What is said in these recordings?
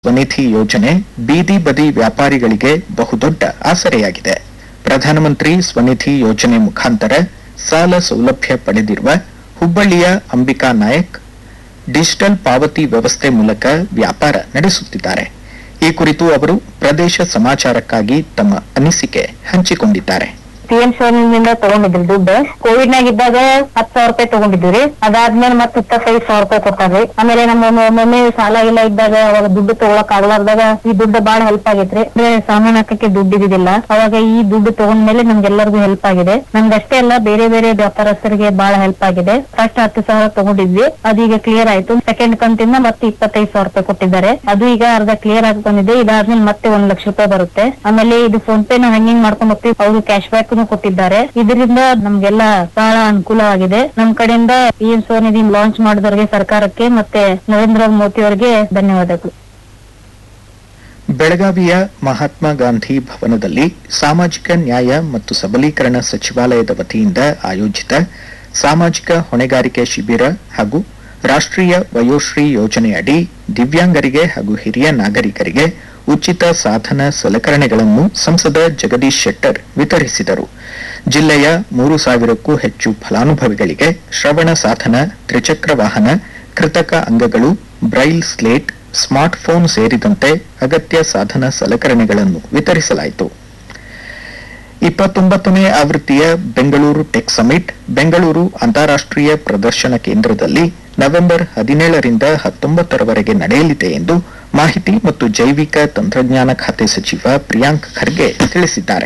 ಸ್ವನಿಧಿ ಯೋಜನೆ ಬೀದಿ ಬದಿ ವ್ಯಾಪಾರಿಗಳಿಗೆ ಬಹುದೊಡ್ಡ ಆಸರೆಯಾಗಿದೆ ಪ್ರಧಾನಮಂತ್ರಿ ಸ್ವನಿಧಿ ಯೋಜನೆ ಮುಖಾಂತರ ಸಾಲ ಸೌಲಭ್ಯ ಪಡೆದಿರುವ ಹುಬ್ಬಳ್ಳಿಯ ಅಂಬಿಕಾ ನಾಯಕ್ ಡಿಜಿಟಲ್ ಪಾವತಿ ವ್ಯವಸ್ಥೆ ಮೂಲಕ ವ್ಯಾಪಾರ ನಡೆಸುತ್ತಿದ್ದಾರೆ ಈ ಕುರಿತು ಅವರು ಪ್ರದೇಶ ಸಮಾಚಾರಕ್ಕಾಗಿ ತಮ್ಮ ಅನಿಸಿಕೆ ಹಂಚಿಕೊಂಡಿದ್ದಾರೆ ಪಿಎಂ ನಿಂದ ತಗೊಂಡಿದ್ರಿ ದುಡ್ಡು ಕೋವಿಡ್ ನಾಗ ಇದ್ದಾಗ ಹತ್ ಸಾವಿರ ರೂಪಾಯಿ ತಗೊಂಡಿದ್ವಿ ಅದಾದ್ಮೇಲೆ ಮತ್ತೆ ಇಪ್ಪತ್ತೈದು ಸಾವಿರ ರೂಪಾಯಿ ಕೊಟ್ಟಾರ್ರಿ ಆಮೇಲೆ ನಮ್ಮ ಮ- ಮಮ್ಮಿ ಸಾಲ ಇಲ್ಲ ಇದ್ದಾಗ ಅವಾಗ ದುಡ್ಡು ತಗೊಳಕ್ ಆಗ್ಲಾರ್ದಾಗ ಈ ದುಡ್ಡು ಬಾಳ ಹೆಲ್ಪ್ ಆಗೈತ್ರಿ ಅಂದ್ರೆ ಸಾಮಾನ್ ಹಾಕಕ್ಕೆ ದುಡ್ಡು ಇದ್ದಿದ್ದಿಲ್ಲ ಅವಾಗ ಈ ದುಡ್ಡು ತಗೊಂಡ್ಮೇಲೆ ನಮ್ಗೆಲ್ಲರಿಗೂ ಹೆಲ್ಪ್ ಆಗಿದೆ ನಮ್ಗಷ್ಟೇ ಅಲ್ಲ ಬೇರೆ ಬೇರೆ ವ್ಯಾಪಾರಸ್ಥರಿಗೆ ಬಹಳ ಹೆಲ್ಪ್ ಆಗಿದೆ ಫಸ್ಟ್ ಹತ್ತು ಸಾವಿರ ತಗೊಂಡಿದ್ವಿ ಅದೀಗ ಕ್ಲಿಯರ್ ಆಯ್ತು ಸೆಕೆಂಡ್ ಕಂತಿಂದ ಮತ್ತೆ ಇಪ್ಪತ್ತೈದು ಸಾವಿರ ರೂಪಾಯಿ ಕೊಟ್ಟಿದ್ದಾರೆ ಅದು ಈಗ ಅರ್ಧ ಕ್ಲಿಯರ್ ಆಗಿ ಬಂದಿದೆ ಇದಾದ್ಮೇಲೆ ಮತ್ತೆ ಒಂದ್ ಲಕ್ಷ ರೂಪಾಯಿ ಬರುತ್ತೆ ಆಮೇಲೆ ಇದು ಫೋನ್ ಪೇ ನಾವು ಹೆಂಗ್ ಮಾಡ್ಕೊಂಡ್ ಹೋಗ್ತೀವಿ ಅವರು ಕ್ಯಾಶ್ ಬ್ಯಾಕ್ ಕೊಟ್ಟಿದ್ದಾರೆ ಇದರಿಂದ ನಮ್ಗೆಲ್ಲ ಬಹಳ ಅನುಕೂಲವಾಗಿದೆ ನಮ್ ಕಡೆಯಿಂದ ಪಿ ಎಂ ಸ್ವನಿಧಿ ಲಾಂಚ್ ಮಾಡಿದವರಿಗೆ ಸರ್ಕಾರಕ್ಕೆ ಮತ್ತೆ ನರೇಂದ್ರ ಮೋದಿ ಅವರಿಗೆ ಧನ್ಯವಾದಗಳು ಬೆಳಗಾವಿಯ ಮಹಾತ್ಮ ಗಾಂಧಿ ಭವನದಲ್ಲಿ ಸಾಮಾಜಿಕ ನ್ಯಾಯ ಮತ್ತು ಸಬಲೀಕರಣ ಸಚಿವಾಲಯದ ವತಿಯಿಂದ ಆಯೋಜಿತ ಸಾಮಾಜಿಕ ಹೊಣೆಗಾರಿಕೆ ಶಿಬಿರ ಹಾಗೂ ರಾಷ್ಟ್ರೀಯ ವಯೋಶ್ರೀ ಯೋಜನೆಯಡಿ ದಿವ್ಯಾಂಗರಿಗೆ ಹಾಗೂ ಹಿರಿಯ ನಾಗರಿಕರಿಗೆ ಉಚಿತ ಸಾಧನ ಸಲಕರಣೆಗಳನ್ನು ಸಂಸದ ಜಗದೀಶ್ ಶೆಟ್ಟರ್ ವಿತರಿಸಿದರು ಜಿಲ್ಲೆಯ ಮೂರು ಸಾವಿರಕ್ಕೂ ಹೆಚ್ಚು ಫಲಾನುಭವಿಗಳಿಗೆ ಶ್ರವಣ ಸಾಧನ ತ್ರಿಚಕ್ರ ವಾಹನ ಕೃತಕ ಅಂಗಗಳು ಬ್ರೈಲ್ ಸ್ಲೇಟ್ ಸ್ಮಾರ್ಟ್ಫೋನ್ ಸೇರಿದಂತೆ ಅಗತ್ಯ ಸಾಧನ ಸಲಕರಣೆಗಳನ್ನು ವಿತರಿಸಲಾಯಿತು ಇಪ್ಪತ್ತೊಂಬತ್ತನೇ ಆವೃತ್ತಿಯ ಬೆಂಗಳೂರು ಟೆಕ್ ಸಮಿಟ್ ಬೆಂಗಳೂರು ಅಂತಾರಾಷ್ಟ್ರೀಯ ಪ್ರದರ್ಶನ ಕೇಂದ್ರದಲ್ಲಿ ನವೆಂಬರ್ ಹದಿನೇಳರಿಂದ ಹತ್ತೊಂಬತ್ತರವರೆಗೆ ನಡೆಯಲಿದೆ ಎಂದು ಮಾಹಿತಿ ಮತ್ತು ಜೈವಿಕ ತಂತ್ರಜ್ಞಾನ ಖಾತೆ ಸಚಿವ ಪ್ರಿಯಾಂಕ್ ಖರ್ಗೆ ತಿಳಿಸಿದ್ದಾರೆ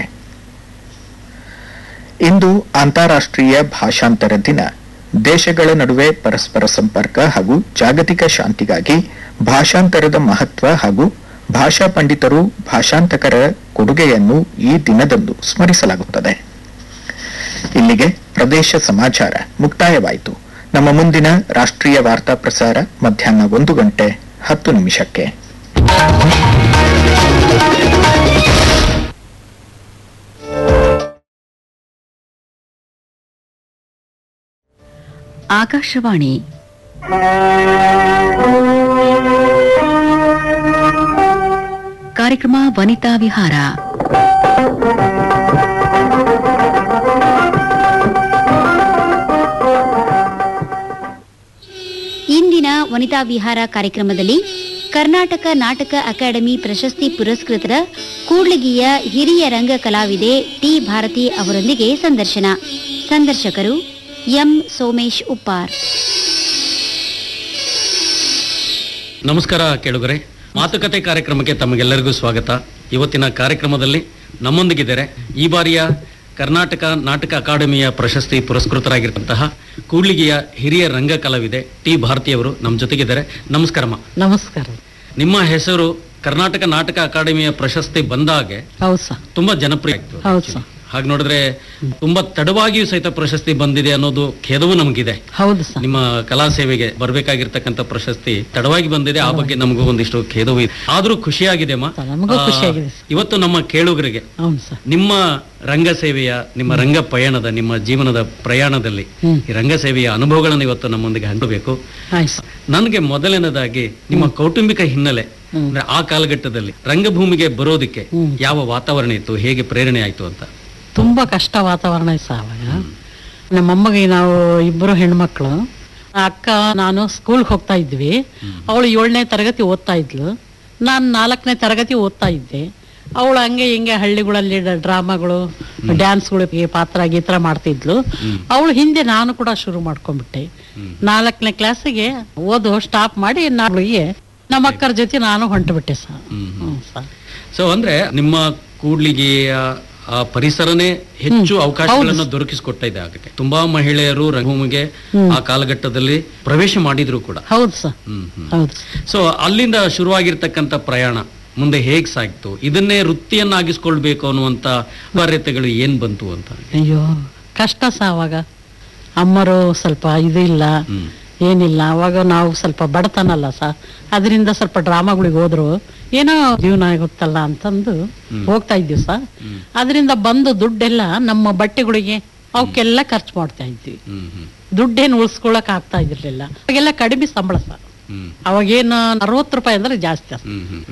ಇಂದು ಅಂತಾರಾಷ್ಟ್ರೀಯ ಭಾಷಾಂತರ ದಿನ ದೇಶಗಳ ನಡುವೆ ಪರಸ್ಪರ ಸಂಪರ್ಕ ಹಾಗೂ ಜಾಗತಿಕ ಶಾಂತಿಗಾಗಿ ಭಾಷಾಂತರದ ಮಹತ್ವ ಹಾಗೂ ಭಾಷಾ ಪಂಡಿತರು ಭಾಷಾಂತಕರ ಕೊಡುಗೆಯನ್ನು ಈ ದಿನದಂದು ಸ್ಮರಿಸಲಾಗುತ್ತದೆ ಇಲ್ಲಿಗೆ ಪ್ರದೇಶ ಸಮಾಚಾರ ಮುಕ್ತಾಯವಾಯಿತು ನಮ್ಮ ಮುಂದಿನ ರಾಷ್ಟ್ರೀಯ ವಾರ್ತಾ ಪ್ರಸಾರ ಮಧ್ಯಾಹ್ನ ಒಂದು ಗಂಟೆ ಹತ್ತು ನಿಮಿಷಕ್ಕೆ ಆಕಾಶವಾಣಿ ಕಾರ್ಯಕ್ರಮ ವನಿತಾ ವಿಹಾರ ಇಂದಿನ ವನಿತಾ ವಿಹಾರ ಕಾರ್ಯಕ್ರಮದಲ್ಲಿ ಕರ್ನಾಟಕ ನಾಟಕ ಅಕಾಡೆಮಿ ಪ್ರಶಸ್ತಿ ಪುರಸ್ಕೃತರ ಕೂಡ್ಲಿಗಿಯ ಹಿರಿಯ ರಂಗ ಕಲಾವಿದೆ ಟಿ ಭಾರತಿ ಅವರೊಂದಿಗೆ ಸಂದರ್ಶನ ಸಂದರ್ಶಕರು ಎಂ ಸೋಮೇಶ್ ಉಪ್ಪಾರ್ ನಮಸ್ಕಾರ ಕೇಳುಗರೆ ಮಾತುಕತೆ ಕಾರ್ಯಕ್ರಮಕ್ಕೆ ತಮಗೆಲ್ಲರಿಗೂ ಸ್ವಾಗತ ಇವತ್ತಿನ ಕಾರ್ಯಕ್ರಮದಲ್ಲಿ ನಮ್ಮೊಂದಿಗಿದ್ದಾರೆ ಈ ಬಾರಿಯ ಕರ್ನಾಟಕ ನಾಟಕ ಅಕಾಡೆಮಿಯ ಪ್ರಶಸ್ತಿ ಪುರಸ್ಕೃತರಾಗಿರ್ತಂತಹ ಕೂಡ್ಲಿಗಿಯ ಹಿರಿಯ ರಂಗ ಕಲಾವಿದೆ ಟಿ ಭಾರತಿಯವರು ನಮ್ಮ ಜೊತೆಗಿದ್ದಾರೆ ನಮಸ್ಕಾರಮ್ಮ ನಮಸ್ಕಾರ ನಿಮ್ಮ ಹೆಸರು ಕರ್ನಾಟಕ ನಾಟಕ ಅಕಾಡೆಮಿಯ ಪ್ರಶಸ್ತಿ ಬಂದಾಗೆ ಹೌದು ಸರ್ ತುಂಬಾ ಜನಪ್ರಿಯ ಆಯ್ತು ಹೌದು ಸರ್ ಹಾಗೆ ನೋಡಿದ್ರೆ ತುಂಬಾ ತಡವಾಗಿಯೂ ಸಹಿತ ಪ್ರಶಸ್ತಿ ಬಂದಿದೆ ಅನ್ನೋದು ಖೇದವೂ ನಮಗಿದೆ ಹೌದು ಸರ್ ನಿಮ್ಮ ಕಲಾ ಸೇವೆಗೆ ಬರ್ಬೇಕಾಗಿರ್ತಕ್ಕಂಥ ಪ್ರಶಸ್ತಿ ತಡವಾಗಿ ಬಂದಿದೆ ಆ ಬಗ್ಗೆ ನಮಗೂ ಒಂದಿಷ್ಟು ಖೇದವೂ ಇದೆ ಆದ್ರೂ ಖುಷಿಯಾಗಿದೆ ಅಮ್ಮ ನಮಗೂ ಆ, ಖುಷಿಯಾಗಿದೆ ಸರ್. ಇವತ್ತು ನಮ್ಮ ಕೇಳುಗರಿಗೆ ಹೌದು ಸರ್ ನಿಮ್ಮ ರಂಗ ಸೇವೆಯ ನಿಮ್ಮ ರಂಗ ಪಯಣದ ನಿಮ್ಮ ಜೀವನದ ಪ್ರಯಾಣದಲ್ಲಿ ಹ್ಮ್. ಈ ರಂಗ ಸೇವೆಯ ಅನುಭವಗಳನ್ನು ಇವತ್ತು ನಮ್ಮೊಂದಿಗೆ ಹಂಚಬೇಕು ಆಯ್ತು ಸರ್ ನನಗೆ ಮೊದಲನೇದಾಗಿ ನಿಮ್ಮ ಕೌಟುಂಬಿಕ ಹಿನ್ನೆಲೆ ಅಂದ್ರೆ ಆ ಕಾಲಘಟ್ಟದಲ್ಲಿ ರಂಗಭೂಮಿಗೆ ಬರೋದಕ್ಕೆ ಹ್ಮ್. ಯಾವ ವಾತಾವರಣ ಇತ್ತು ಹೇಗೆ ಪ್ರೇರಣೆ ಆಯ್ತು ಅಂತ ತುಂಬಾ ಕಷ್ಟ ವಾತಾವರಣ ಇತ್ತು ಸರ್ ಅವಾಗ ನಮ್ಮಮ್ಮಗೆ ನಾವು ಇಬ್ಬರು ಹೆಣ್ಮಕ್ಳು ಅಕ್ಕ ನಾನು ಸ್ಕೂಲ್ಗೆ ಹೋಗ್ತಾ ಇದ್ವಿ ಅವಳು ಏಳನೇ ತರಗತಿ ಓದ್ತಾ ಇದ್ಲು ನಾನು ನಾಲ್ಕನೇ ತರಗತಿ ಓದ್ತಾ ಇದ್ದೆ ಅವಳು ಹಂಗೆ ಹಿಂಗೆ ಹಳ್ಳಿಗಳಲ್ಲಿ ಡ- ಡ್ರಾಮಾಗಳು ಡ್ಯಾನ್ಸ್ಗಳಿಗೆ ಪಾತ್ರ ಗೀತ್ರ ಮಾಡ್ತಿದ್ಲು ಅವಳು ಹಿಂದೆ ನಾನು ಕೂಡ ಶುರು ಮಾಡ್ಕೊಂಡ್ಬಿಟ್ಟೆ ನಾಲ್ಕನೇ ಕ್ಲಾಸಿಗೆ ಓದು ಸ್ಟಾಪ್ ಮಾಡಿ ನಾಳಿಗೆ ನಮ್ಮ ಅಕ್ಕರ ಜೊತೆ ನಾನು ಹೊಂಟುಬಿಟ್ಟೆ ಸರ್ ಹ್ಞೂ ಸರ್ ಸೊ ಅಂದ್ರೆ ನಿಮ್ಮ ಕೂಡ್ಲಿಗೆಯ ಆ ಪರಿಸರನೇ ಹೆಚ್ಚು ಅವಕಾಶಗಳನ್ನು ದೊರಕಿಸಿಕೊಟ್ಟ ಇದೆ ಆಗಕ್ಕೆ ತುಂಬಾ ಮಹಿಳೆಯರು ರಂಗಭೂಮಿಗೆ ಆ ಕಾಲಘಟ್ಟದಲ್ಲಿ ಪ್ರವೇಶ ಮಾಡಿದ್ರು ಕೂಡ ಹೌದು ಸರ್ ಹ್ಮ್ ಹ್ಮ್ ಹೌದು ಸೊ ಅಲ್ಲಿಂದ ಶುರುವಾಗಿರ್ತಕ್ಕಂಥ ಪ್ರಯಾಣ ಮುಂದೆ ಹೇಗ್ ಸಾಗ್ತು ಇದನ್ನೇ ವೃತ್ತಿಯನ್ನಾಗಿಸ್ಕೊಳ್ಬೇಕು ಅನ್ನುವಂತ ಅನಿವಾರ್ಯತೆಗಳು ಏನ್ ಬಂತು ಅಂತ ಅಯ್ಯೋ ಕಷ್ಟ ಸಹ ಅವಾಗ ಅಮ್ಮರು ಸ್ವಲ್ಪ ಇದು ಇಲ್ಲ ಹ್ಮ್ ಏನಿಲ್ಲ ಅವಾಗ ನಾವು ಸ್ವಲ್ಪ ಬಡತನಲ್ಲ ಸಹ ಅದರಿಂದ ಸ್ವಲ್ಪ ಡ್ರಾಮಾಗಳಿಗೆ ಹೋದ್ರು ಏನೋ ಜೀವನ ಆಗುತ್ತಲ್ಲ ಅಂತಂದು ಹೋಗ್ತಾ ಇದ್ವಿ ಸಹ ಅದರಿಂದ ಬಂದು ದುಡ್ಡೆಲ್ಲ ನಮ್ಮ ಬಟ್ಟೆಗಳಿಗೆ ಅವಕ್ಕೆಲ್ಲ ಖರ್ಚು ಮಾಡ್ತಾ ಇದ್ವಿ ಹ್ಮ್ ಹ್ಮ್ ದುಡ್ಡೇನು ಉಳಿಸ್ಕೊಳಕ್ ಆಗ್ತಾ ಇದ್ರಲಿಲ್ಲ ಅವಾಗೆಲ್ಲ ಕಡಿಮೆ ಸಂಬಳ ಸಹ ಹ್ಮ್ ಅವಾಗೇನು ಅರವತ್ತು ರೂಪಾಯಿ ಅಂದ್ರೆ ಜಾಸ್ತಿ ಹ್ಮ್ ಹ್ಮ್